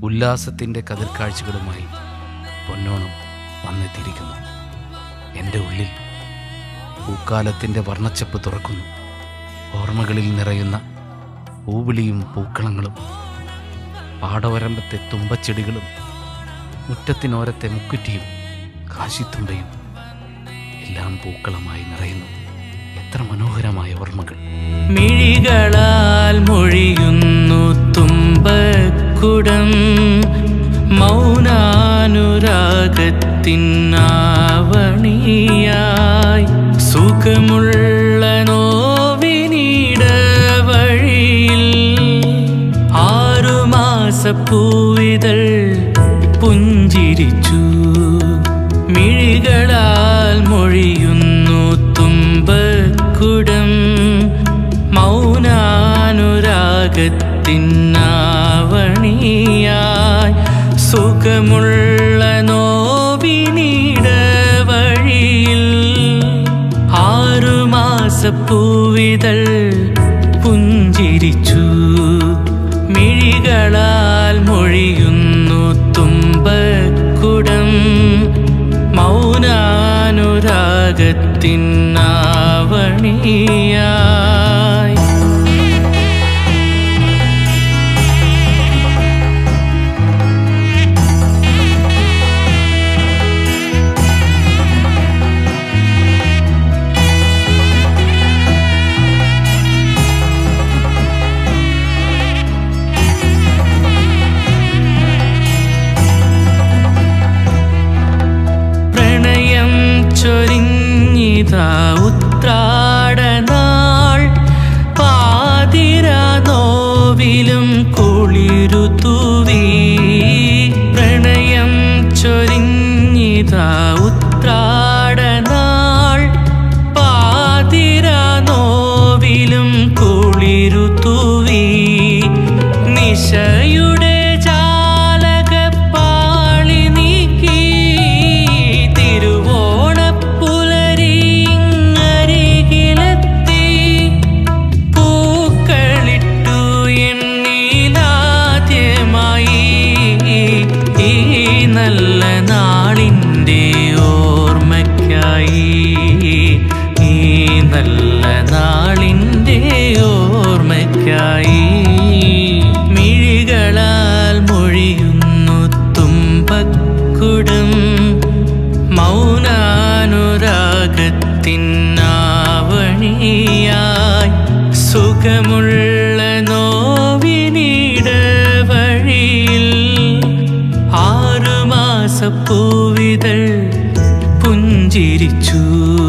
ഉല്ലാസത്തിൻ്റെ കതിർക്കാഴ്ചകളുമായി പൊന്നോണം വന്നെത്തിയിരിക്കുന്നു എൻ്റെ ഉള്ളിൽ പൂക്കാലത്തിൻ്റെ വർണ്ണച്ചപ്പ് തുറക്കുന്നു ഓർമ്മകളിൽ നിറയുന്ന പൂവിളിയും പൂക്കളങ്ങളും പാടവരമ്പത്തെ തുമ്പച്ചെടികളും മുറ്റത്തിനോരത്തെ മുക്കുറ്റിയും കാശിത്തുമ്പയും എല്ലാം പൂക്കളമായി നിറയുന്നു എത്ര മനോഹരമായ ഓർമ്മകൾ മിഴികളാൽ മൊഴിയുന്നു തുമ്പക്കുടം മൗനാനുരാഗത്തിനാവണിയായി സുഖമുള്ള നോവിനിട വഴിയിൽ ആറുമാസപ്പൂവിതൾ പുഞ്ചിരിച്ചു മിഴികളാൽ മൊഴിയുന്നു തുമ്പക്കുടം മൗനാനുരാഗത്തിനാവണിയായി സുഖമുള്ള നോവിനിട വഴിയിൽ ആറുമാസപ്പൂവിതൾ പുഞ്ചിരിച്ചു മിഴികളാൽ മൊഴിയുന്നു തുമ്പക്കുടം മൗനാനുരാഗത്തിനാവണിയായി പ്രണയം ചൊരിഞ്ഞിതാ ഉത്രാടനാൾ പാതിര നോവിലും കുളിരു തൂവി പ്രണയം ചൊരിഞ്ഞിതാ ഉത്രാടനാൾ പാതിര നോവിലും കുളിരു തൂവി നിശയുടെ ജാലകപ്പാളി നീക്കി തിരുവോണപ്പുലരിങ്ങരികിലെത്തി പൂക്കളിട്ടു എണ്ണീലാദ്യമായി ഈ നല്ല നാളിൻ്റെ ഓർമ്മയ്ക്കായി ഈ നല്ല നാളിൻ്റെ ഓർമ്മയ്ക്കായി മിഴികളാൽ മൊഴിയുന്നു തുമ്പക്കുടം മൗനാനുരാഗത്തിനാവണിയായി സുഖമുള്ള നോവിനിട വഴിയിൽ ആറുമാസപ്പൂവിതൾ പുഞ്ചിരിച്ചു